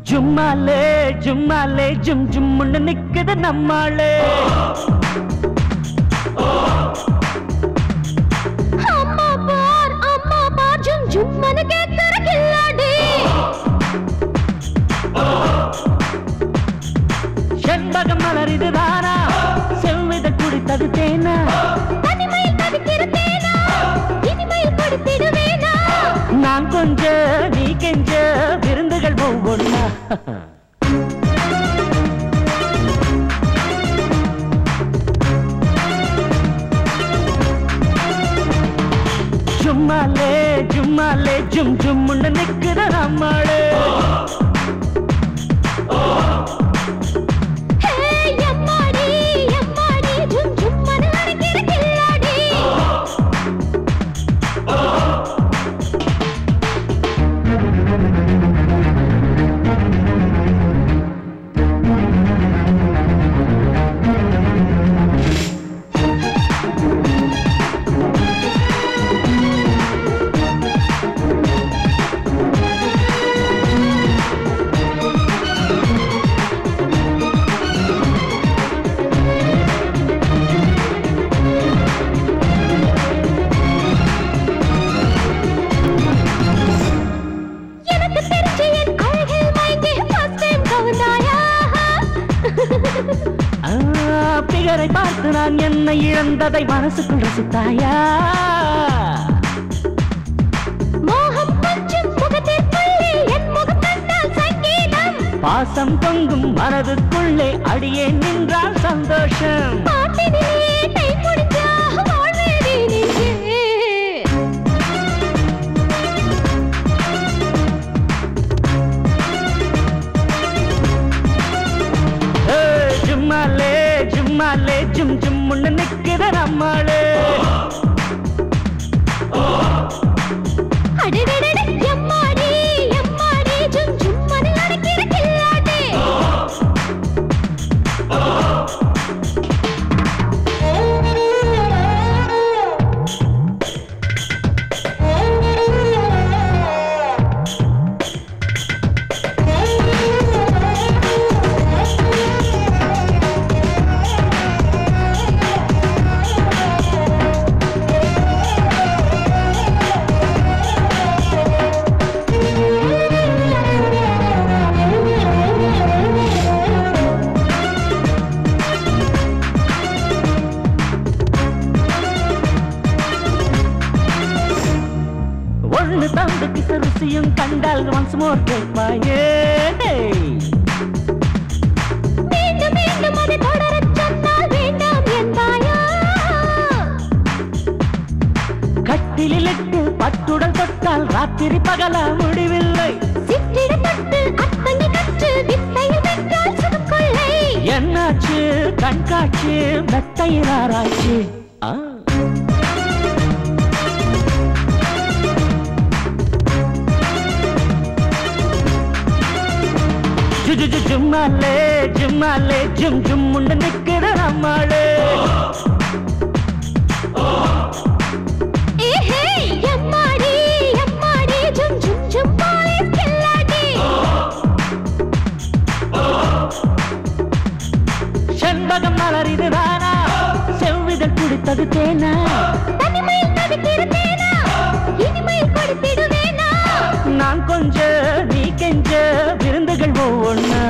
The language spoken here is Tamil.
ஜும்மாலே ஜும்மாலே ஜும் ஜும்முன்னு நிக்குது நம்மாளே அம்மா பார் அம்மா பார் ஜும் ஜும்மனு கேக்குற கில்லாடி செண்பகம் மலர் இதுதானா செவ்வித குடித்தது தேனா தனிமையில் தவிக்கிற தேனா இனிமையில் கொடுத்திடுவேனா நான் கொஞ்ச நீ கெஞ்ச விருந்துகள் ஒவ்வொன்னா ஜும்மாலே ஜும்மாலே ஜும் ஜும்முன்னு நிக்குற நம்மாளே ஹே எம்மாடி எம்மாடி ஜும் ஜும்மனு அடிக்கிற கில்லாடி எனக்கு தெரிஞ்ச என் அழகில் மயங்கி ஃபர்ஸ்ட் டைம் கவுந்தாயா ஆ, பிகரை பார்த்து நான் என்னை இழந்ததை மனசுக்குள் ரசித்தாயா மோகம் கொஞ்சம் முகத்திற்குள்ளே என் முகம் கண்டால் சங்கீதம் பாசம் பொங்கும் மனதுக்குள்ளே அடியே நின்றால் சந்தோஷம் பாட்டினிலே கை முடிஞ்சா வாழ்வேடி நீயே ஏ, ஜும்மாலே ஜும்மாலே ஜும் ஜும்முன்னு நிக்கிற நம்மாளே அடடடட எம்மாடி எம்மாடி ஜும் ஜும்மனு அடிக்கிற கில்லாடி ஒண்ணு தந்து கிசருசியும் கண்டால் ஒன்ஸ் மோர் கேட்பாயே மீண்டும் மீண்டும் அதை தொடரச் சொன்னால் வேண்டாம் என்பாயா கட்டிலிட்டு பட்டுடல் தொட்டால் ராத்திரி பகலா முடிவில்லை சிற்றிடப்பட்டு அத்தங்கி கற்று வித்தையில் வென்றால் சுகக்கொள்ளை என்னாச்சு கண்காட்சி மெத்தையில் ஆராய்ச்சி ஆ. ஜு ஜு ஜு ஜும்மாலே ஜும்மாலே ஜும் ஜும் முண்டு நிக்கிற நம்மாளே ஏஹே எம்மாடி எம்மாடி ஜும் ஜும் ஜும் போலீஸ் கில்லாடி செண்பகம் மலர் இதுதானா செவ்விதழ் குடித்தது தேனா தனிமையில் தவிக்கிற தேனா இனிமையில் கொடுத்திடுவேனா நான் கொஞ்ச நீ கெஞ்ச விருந்துகள் ஒவ்வொன்னா